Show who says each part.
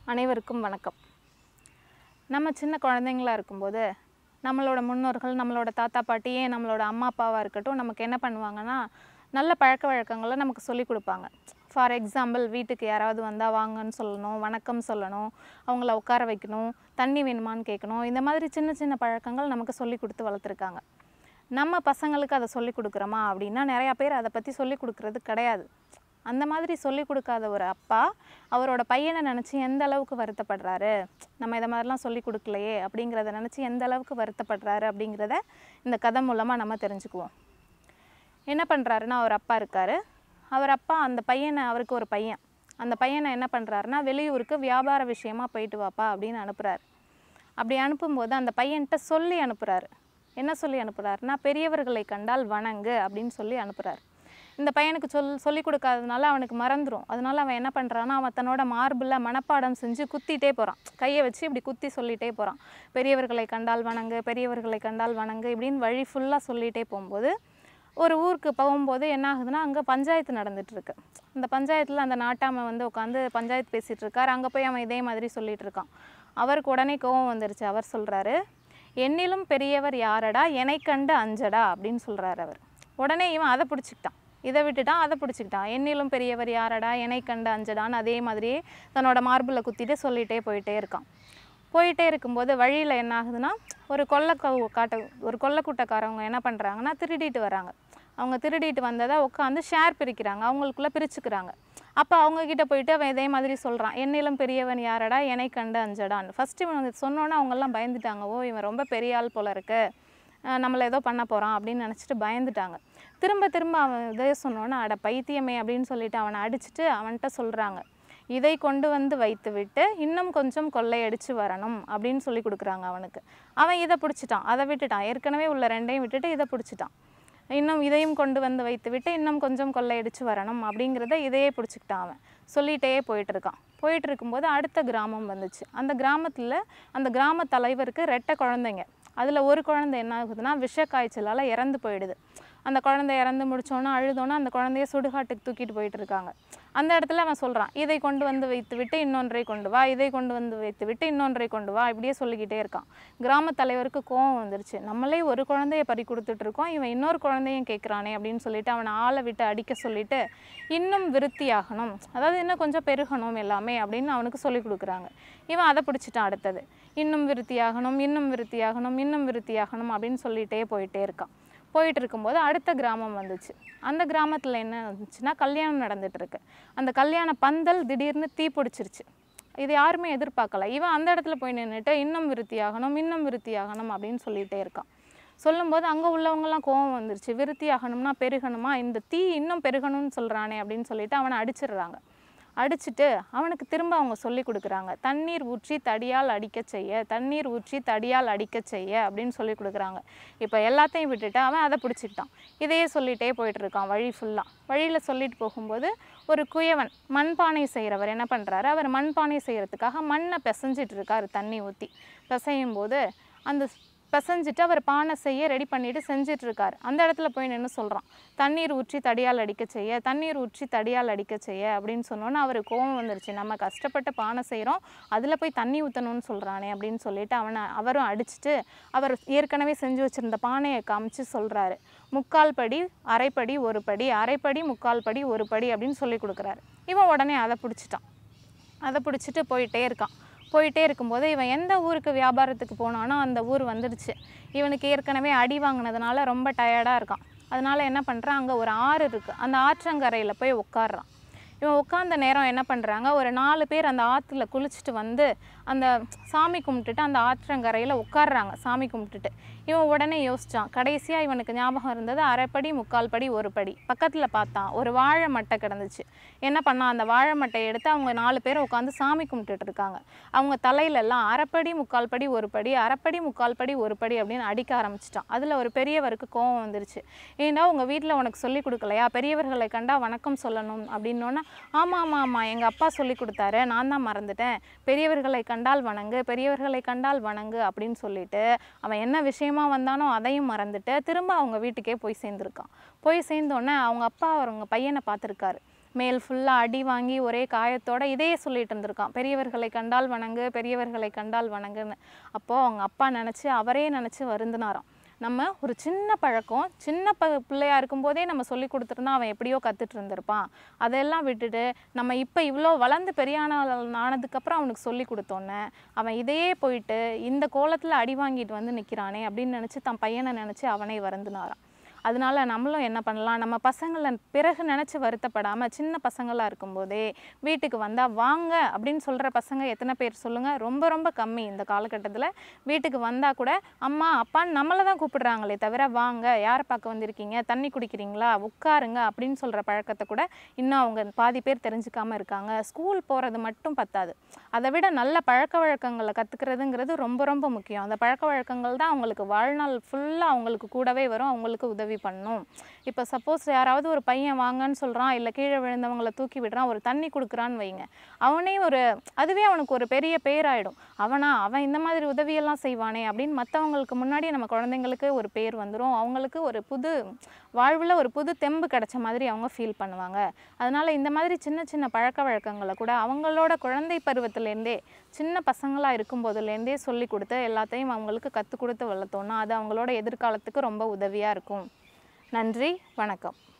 Speaker 1: அனைவருக்கும் வணக்கம் நம்ம சின்ன குழந்தைங்களா இருக்கும்போது நம்மளோட முன்னோர்கள் நம்மளோட தாத்தா பாட்டி ஏன் நம்மளோட அம்மா அப்பாவாக இருக்கட்டும் நமக்கு என்ன பண்ணுவாங்கன்னா நல்ல பழக்க வழக்கங்களை நமக்கு சொல்லி கொடுப்பாங்க ஃபார் எக்ஸாம்பிள் வீட்டுக்கு யாராவது வந்தால் வாங்கன்னு சொல்லணும் வணக்கம் சொல்லணும் அவங்கள உட்கார வைக்கணும் தண்ணி வேணுமான்னு கேட்கணும் இந்த மாதிரி சின்ன சின்ன பழக்கங்கள் நமக்கு சொல்லி கொடுத்து வளர்த்துருக்காங்க நம்ம பசங்களுக்கு அதை சொல்லி கொடுக்குறோமா அப்படின்னா நிறையா பேர் அதை பற்றி சொல்லி கொடுக்குறது கிடையாது அந்த மாதிரி சொல்லி கொடுக்காத ஒரு அப்பா அவரோட பையனை நினச்சி எந்த அளவுக்கு வருத்தப்படுறாரு நம்ம இதை மாதிரிலாம் சொல்லி கொடுக்கலையே அப்படிங்கிறத நினச்சி எந்த அளவுக்கு வருத்தப்படுறாரு அப்படிங்கிறத இந்த கதை மூலமாக நம்ம தெரிஞ்சுக்குவோம் என்ன பண்ணுறாருன்னா அவர் அப்பா இருக்கார் அவர் அப்பா அந்த பையனை அவருக்கு ஒரு பையன் அந்த பையனை என்ன பண்ணுறாருன்னா வெளியூருக்கு வியாபார விஷயமா போயிட்டு வாப்பா அப்படின்னு அனுப்புகிறாரு அப்படி அனுப்பும்போது அந்த பையன்கிட்ட சொல்லி அனுப்புகிறாரு என்ன சொல்லி அனுப்புகிறாருன்னா பெரியவர்களை கண்டால் வணங்கு அப்படின்னு சொல்லி அனுப்புகிறாரு இந்த பையனுக்கு சொல் சொல்லி கொடுக்காததுனால அவனுக்கு மறந்துடும் அதனால அவன் என்ன பண்ணுறான்னா அவன் தன்னோட மார்பில் மனப்பாடம் செஞ்சு குத்திட்டே போகிறான் கையை வச்சு இப்படி குத்தி சொல்லிட்டே போகிறான் பெரியவர்களை கண்டால் வணங்கு பெரியவர்களை கண்டால் வணங்கு இப்படின்னு வழி ஃபுல்லாக சொல்லிகிட்டே போகும்போது ஒரு ஊருக்கு போகும்போது என்ன ஆகுதுன்னா அங்கே பஞ்சாயத்து நடந்துட்டு இருக்கு அந்த பஞ்சாயத்தில் அந்த நாட்டாமை வந்து உட்காந்து பஞ்சாயத்து பேசிகிட்டு இருக்கார் அங்கே போய் அவன் இதே மாதிரி சொல்லிட்டு இருக்கான் அவருக்கு உடனே கோவம் வந்துருச்சு அவர் சொல்கிறாரு என்னிலும் பெரியவர் யாரடா என்னை கண்டு அஞ்சடா அப்படின்னு சொல்கிறாரு அவர் உடனே இவன் அதை பிடிச்சிக்கிட்டான் இதை விட்டுட்டான் அதை பிடிச்சிக்கிட்டான் என்னிலும் பெரியவர் யாரடா என்னை கண்டு அஞ்சடான்னு அதே மாதிரியே தன்னோட மார்பில் குத்திட்டு சொல்லிகிட்டே போயிட்டே இருக்கான் போயிட்டே இருக்கும்போது வழியில் என்ன ஆகுதுன்னா ஒரு கொள்ளை காட்ட ஒரு கொள்ளைக்கூட்டக்காரவங்க என்ன பண்ணுறாங்கன்னா திருடிட்டு வராங்க அவங்க திருடிட்டு வந்ததை உட்காந்து ஷேர் பிரிக்கிறாங்க அவங்களுக்குள்ளே பிரிச்சுக்கிறாங்க அப்போ அவங்கக்கிட்ட போயிட்டு அவன் இதே மாதிரி சொல்கிறான் என்னிலும் பெரியவன் யாரடா என்னை கண்டு அஞ்சடான்னு ஃபஸ்ட்டு இவன் சொன்னோன்னே அவங்கெல்லாம் பயந்துட்டாங்க ஓ இவன் ரொம்ப பெரிய ஆள் போல இருக்கு அஹ் நம்மளை ஏதோ பண்ண போகிறான் அப்படின்னு நினச்சிட்டு பயந்துட்டாங்க திரும்ப திரும்ப அவன் இதே சொன்னோன்னே அட பைத்தியமே அப்படின்னு சொல்லிட்டு அவனை அடிச்சுட்டு அவன்கிட்ட சொல்கிறாங்க இதை கொண்டு வந்து வைத்து விட்டு இன்னும் கொஞ்சம் கொள்ளையடிச்சு வரணும் அப்படின்னு சொல்லி கொடுக்குறாங்க அவனுக்கு அவன் இதை பிடிச்சிட்டான் அதை விட்டுட்டான் ஏற்கனவே உள்ள ரெண்டையும் விட்டுட்டு இதை பிடிச்சிட்டான் இன்னும் இதையும் கொண்டு வந்து வைத்து விட்டு இன்னும் கொஞ்சம் கொள்ளையடிச்சு வரணும் அப்படிங்கிறத இதையே பிடிச்சிக்கிட்டான் அவன் சொல்லிகிட்டே போயிட்டு இருக்கான் போயிட்டு இருக்கும்போது அடுத்த கிராமம் வந்துச்சு அந்த கிராமத்தில் அந்த கிராம தலைவருக்கு ரெட்டை குழந்தைங்க அதில் ஒரு குழந்தை என்ன ஆகுதுன்னா விஷ காய்ச்சலால் இறந்து போயிடுது அந்த குழந்தை இறந்து முடிச்சோன்னே அழுதோன்னே அந்த குழந்தைய சுடுகாட்டுக்கு தூக்கிட்டு போயிட்டு இருக்காங்க அந்த இடத்துல அவன் சொல்கிறான் இதை கொண்டு வந்து வைத்து விட்டு இன்னொன்றை கொண்டு வா இதை கொண்டு வந்து வைத்து விட்டு இன்னொன்றை கொண்டு வா இப்படியே சொல்லிக்கிட்டே இருக்கான் கிராம தலைவருக்கு கோவம் வந்துருச்சு நம்மளே ஒரு குழந்தைய பறி கொடுத்துட்டு இருக்கோம் இவன் இன்னொரு குழந்தையும் கேட்குறானே அப்படின்னு சொல்லிட்டு அவனை ஆளை விட்டு அடிக்க சொல்லிட்டு இன்னும் விருத்தியாகணும் அதாவது இன்னும் கொஞ்சம் பெருகணும் எல்லாமே அப்படின்னு அவனுக்கு சொல்லி கொடுக்குறாங்க இவன் அதை பிடிச்சிட்டான் அடுத்தது இன்னும் விருத்தியாகணும் இன்னும் விருத்தியாகணும் இன்னும் விருத்தியாகணும் அப்படின்னு சொல்லிகிட்டே போயிட்டே இருக்கான் போயிட்டு இருக்கும்போது அடுத்த கிராமம் வந்துச்சு அந்த கிராமத்தில் என்ன வந்துச்சுன்னா கல்யாணம் நடந்துட்டு இருக்கு அந்த கல்யாண பந்தல் திடீர்னு தீ பிடிச்சிருச்சு இது யாருமே எதிர்பார்க்கல இவன் அந்த இடத்துல போய் நின்றுட்டு இன்னும் விருத்தியாகணும் இன்னும் விருத்தியாகணும் அப்படின்னு சொல்லிகிட்டே இருக்கான் சொல்லும்போது அங்கே உள்ளவங்கலாம் கோவம் வந்துருச்சு விருத்தியாகணும்னா பெருகணுமா இந்த தீ இன்னும் பெருகணும்னு சொல்கிறானே அப்படின்னு சொல்லிட்டு அவனை அடிச்சிடுறாங்க அடிச்சுட்டு அவனுக்கு திரும்ப அவங்க சொல்லி கொடுக்குறாங்க தண்ணீர் ஊற்றி தடியால் அடிக்க செய்ய தண்ணீர் ஊற்றி தடியால் அடிக்க செய்ய அப்படின்னு சொல்லி கொடுக்குறாங்க இப்போ எல்லாத்தையும் விட்டுட்டு அவன் அதை பிடிச்சிக்கிட்டான் இதையே சொல்லிகிட்டே போயிட்டு இருக்கான் வழி ஃபுல்லாக வழியில் சொல்லிட்டு போகும்போது ஒரு குயவன் மண்பானை செய்கிறவர் என்ன பண்ணுறாரு அவர் மண்பானை செய்கிறதுக்காக மண்ணை பிசைஞ்சிட்டு இருக்காரு தண்ணி ஊற்றி பிசையும் போது அந்த பிசைஞ்சிட்டு அவர் பானை செய்ய ரெடி பண்ணிட்டு செஞ்சுட்டு இருக்காரு அந்த இடத்துல போய் நின்று சொல்கிறான் தண்ணீர் ஊற்றி தடியால் அடிக்க செய்ய தண்ணீர் ஊற்றி தடியால் அடிக்க செய்ய அப்படின்னு சொன்னோன்னே அவர் கோவம் வந்துருச்சு நம்ம கஷ்டப்பட்டு பானை செய்கிறோம் அதில் போய் தண்ணி ஊற்றணும்னு சொல்கிறானே அப்படின்னு சொல்லிட்டு அவனை அவரும் அடிச்சுட்டு அவர் ஏற்கனவே செஞ்சு வச்சுருந்த பானையை காமிச்சு சொல்கிறாரு முக்கால் படி அரைப்படி ஒரு படி அரைப்படி முக்கால் படி ஒரு படி அப்படின்னு சொல்லி கொடுக்குறாரு இவன் உடனே அதை பிடிச்சிட்டான் அதை பிடிச்சிட்டு போயிட்டே இருக்கான் போயிட்டே இருக்கும்போது இவன் எந்த ஊருக்கு வியாபாரத்துக்கு போனானோ அந்த ஊர் வந்துடுச்சு இவனுக்கு ஏற்கனவே அடி வாங்கினதுனால ரொம்ப டயர்டாக இருக்கான் அதனால என்ன பண்ணுறான் அங்கே ஒரு ஆறு இருக்குது அந்த ஆற்றங்கரையில் போய் உட்காடுறான் இவன் உட்காந்த நேரம் என்ன பண்ணுறாங்க ஒரு நாலு பேர் அந்த ஆற்றுல குளிச்சுட்டு வந்து அந்த சாமி கும்பிட்டுட்டு அந்த ஆற்றங்கரையில் உட்காடுறாங்க சாமி கும்பிட்டுட்டு இவன் உடனே யோசிச்சான் கடைசியாக இவனுக்கு ஞாபகம் இருந்தது அரைப்படி முக்கால் படி ஒரு படி பக்கத்தில் பார்த்தான் ஒரு வாழை மட்டை கிடந்துச்சு என்ன பண்ணான் அந்த வாழை மட்டையை எடுத்து அவங்க நாலு பேர் உட்காந்து சாமி கும்பிட்டுட்டு இருக்காங்க அவங்க தலையிலெல்லாம் அரைப்படி முக்கால் படி ஒரு படி அரைப்படி முக்கால் படி ஒரு படி அப்படின்னு அடிக்க ஆரம்பிச்சிட்டான் அதில் ஒரு பெரியவருக்கு கோவம் வந்துருச்சு ஏன்னா உங்கள் வீட்டில் உனக்கு சொல்லி கொடுக்கலையா பெரியவர்களை கண்டா வணக்கம் சொல்லணும் அப்படின்னோன்னா ஆமாம் ஆமாம் ஆமாம் எங்கள் அப்பா சொல்லி கொடுத்தாரு நான் தான் மறந்துட்டேன் பெரியவர்களை கண்டால் வணங்கு பெரியவர்களை கண்டால் வணங்கு அப்படின்னு சொல்லிட்டு அவன் என்ன விஷயமா வந்தானோ அதையும் மறந்துட்டு திரும்ப அவங்க வீட்டுக்கே போய் சேர்ந்துருக்கான் போய் சேர்ந்தோடனே அவங்க அப்பா அவங்க பையனை பார்த்துருக்காரு மேல் ஃபுல்லாக அடி வாங்கி ஒரே காயத்தோட இதையே சொல்லிட்டு இருந்திருக்கான் பெரியவர்களை கண்டால் வணங்கு பெரியவர்களை கண்டால் வணங்குன்னு அப்போது அவங்க அப்பா நினச்சி அவரே நினச்சி வருந்தினாராம் நம்ம ஒரு சின்ன பழக்கம் சின்ன ப பிள்ளையா இருக்கும்போதே நம்ம சொல்லி கொடுத்துருந்தா அவன் எப்படியோ கற்றுட்டு இருந்திருப்பான் அதெல்லாம் விட்டுட்டு நம்ம இப்போ இவ்வளோ வளர்ந்து பெரியான ஆனதுக்கப்புறம் அவனுக்கு சொல்லி கொடுத்தோன்னே அவன் இதையே போயிட்டு இந்த கோலத்தில் அடி வாங்கிட்டு வந்து நிற்கிறானே அப்படின்னு நினச்சி தன் பையனை நினச்சி அவனே வருந்தினாராம் அதனால நம்மளும் என்ன பண்ணலாம் நம்ம பசங்களை பிறகு நினச்சி வருத்தப்படாமல் சின்ன பசங்களாக இருக்கும்போதே வீட்டுக்கு வந்தால் வாங்க அப்படின்னு சொல்கிற பசங்க எத்தனை பேர் சொல்லுங்கள் ரொம்ப ரொம்ப கம்மி இந்த காலகட்டத்தில் வீட்டுக்கு வந்தால் கூட அம்மா அப்பான்னு நம்மளை தான் கூப்பிடுறாங்களே தவிர வாங்க யாரை பார்க்க வந்திருக்கீங்க தண்ணி குடிக்கிறீங்களா உட்காருங்க அப்படின்னு சொல்கிற பழக்கத்தை கூட இன்னும் அவங்க பாதி பேர் தெரிஞ்சுக்காம இருக்காங்க ஸ்கூல் போகிறது மட்டும் பத்தாது அதை விட நல்ல பழக்க வழக்கங்களை கற்றுக்கிறதுங்கிறது ரொம்ப ரொம்ப முக்கியம் அந்த பழக்க வழக்கங்கள் தான் அவங்களுக்கு வாழ்நாள் ஃபுல்லாக அவங்களுக்கு கூடவே வரும் அவங்களுக்கு உதவி பண்ணும் இப்போ சப்போஸ் யாராவது ஒரு பையன் வாங்கன்னு சொல்கிறான் இல்லை கீழே விழுந்தவங்கள தூக்கி விடுறான் ஒரு தண்ணி கொடுக்குறான்னு வைங்க அவனே ஒரு அதுவே அவனுக்கு ஒரு பெரிய பேராயிடும் அவனா அவன் இந்த மாதிரி உதவியெல்லாம் செய்வானே அப்படின்னு மற்றவங்களுக்கு முன்னாடி நம்ம குழந்தைங்களுக்கு ஒரு பேர் வந்துடும் அவங்களுக்கு ஒரு புது வாழ்வில் ஒரு புது தெம்பு கிடைச்ச மாதிரி அவங்க ஃபீல் பண்ணுவாங்க அதனால் இந்த மாதிரி சின்ன சின்ன பழக்க வழக்கங்களை கூட அவங்களோட குழந்தை பருவத்திலேருந்தே சின்ன பசங்களாக இருக்கும்போதுலேருந்தே சொல்லி கொடுத்து எல்லாத்தையும் அவங்களுக்கு கற்றுக் கொடுத்து வளர்த்தோன்னா அது அவங்களோட எதிர்காலத்துக்கு ரொம்ப உதவியாக இருக்கும் நன்றி வணக்கம்